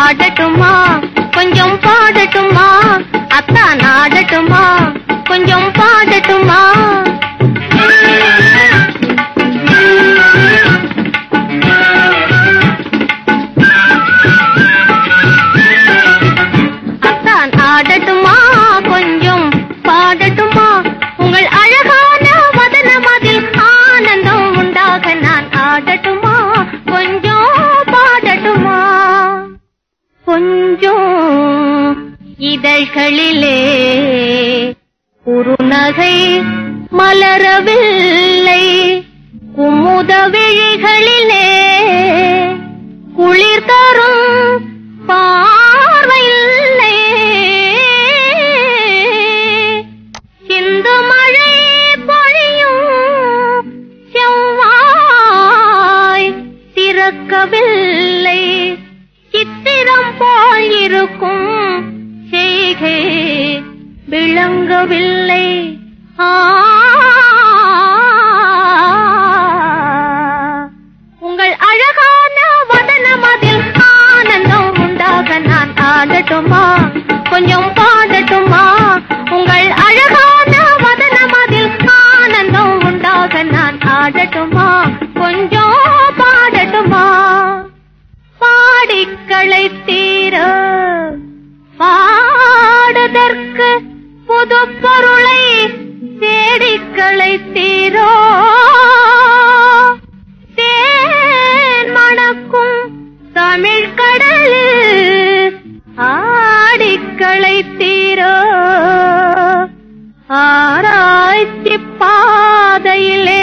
ஆடட்டுமா கொஞ்சம் பாடட்டுமா அத்தான் ஆடட்டுமா கொஞ்சம் பாடட்டுமா அத்தான் ஆடட்டுமா கொஞ்சம் பாடட்டுமா உங்கள் அழகான வதனம் அதில் ஆனந்தம் உண்டாக நான் ஆடட்டுமா கொஞ்சம் பாடட்டுமா கொஞ்சம் இதழ்களிலே குறுநகை மலரவில்லை குமுத விழிகளிலே குளிர் தரும் பார்வையில்லை சிந்து மழை பொழியும் செவ்வாய் திறக்கவில்லை சித்திரம் போல் இருக்கும் செய்கை விளங்கவில்லை ஆ உங்கள் அழகான வதனம் அதில் ஆனந்தம் உண்டாக நான் ஆடட்டுமா கொஞ்சம் பாடட்டுமா உங்கள் அழகான வதனம் அதில் ஆனந்தம் உண்டாக நான் ஆடட்டுமா கொஞ்சம் பாடட்டுமா பாடிக்களை தீர பாடுதற்கு புது பொருளை தேடிக்களை தீரோ தேன் மணக்கும் தமிழ் கடலில் ஆடிக்களை தீரோ ஆராய்ச்சி பாதையிலே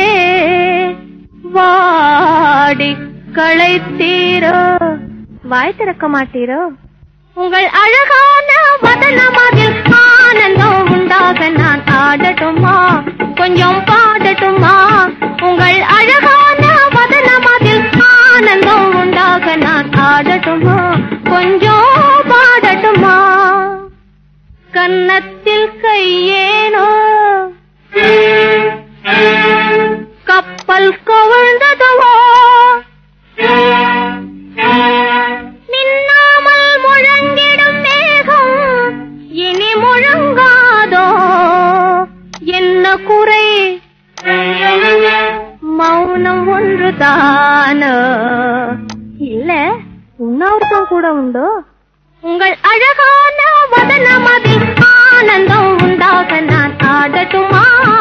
வாடி களைத்தீரோ வாய் திறக்க மாட்டீரோ உங்கள் அழகான வதனம் அதில் ஆனந்தம் உண்டாக நான் ஆடட்டுமா கொஞ்சம் பாடட்டுமா உங்கள் அழகான வதனம் அதில் ஆனந்தம் உண்டாக நான் ஆடட்டுமா கொஞ்சம் பாடட்டுமா கன்னத்தில் கையேனோ கப்பல் கவிழ்ந்ததுவோ நின்னாமல் முழங்கிடும் மேகம் இனி முழங்காதோ என்ன குறை மௌனம் ஒன்றுதானோ இல்ல உண்ணாவிரதம் கூட உண்டோ உங்கள் அழகான வதனம் அதில் ஆனந்தம் உண்டாக நான் ஆடட்டுமா